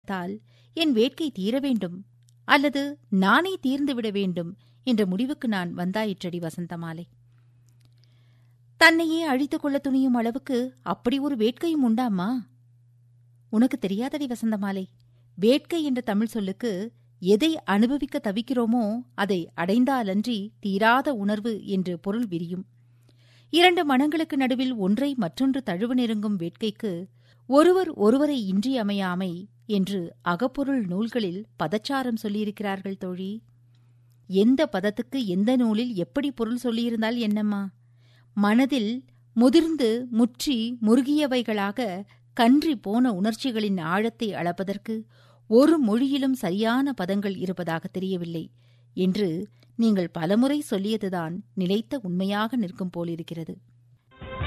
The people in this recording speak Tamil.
வைத்தால் என் வேட்கை தீர வேண்டும் அல்லது நானே தீர்ந்துவிட வேண்டும் என்ற முடிவுக்கு நான் வந்தாயிற்றடி வசந்தமாலை தன்னையே அழித்துக் கொள்ள துணியும் அளவுக்கு அப்படி ஒரு வேட்கையும் உண்டாமா உனக்கு தெரியாதடி வசந்தமாலை வேட்கை என்ற தமிழ் சொல்லுக்கு எதை அனுபவிக்க தவிக்கிறோமோ அதை அடைந்தாலன்றி தீராத உணர்வு என்று பொருள் விரியும் இரண்டு மனங்களுக்கு நடுவில் ஒன்றை மற்றொன்று தழுவு நெருங்கும் வேட்கைக்கு ஒருவர் ஒருவரை இன்றியமையாமை என்று அகப்பொருள் நூல்களில் பதச்சாரம் சொல்லியிருக்கிறார்கள் தோழி எந்த பதத்துக்கு எந்த நூலில் எப்படி பொருள் சொல்லியிருந்தால் என்னம்மா மனதில் முதிர்ந்து முற்றி முருகியவைகளாக கன்றி போன உணர்ச்சிகளின் ஆழத்தை அளப்பதற்கு ஒரு மொழியிலும் சரியான பதங்கள் இருப்பதாக தெரியவில்லை என்று நீங்கள் பலமுறை சொல்லியதுதான் நிலைத்த உண்மையாக நிற்கும் போலிருக்கிறது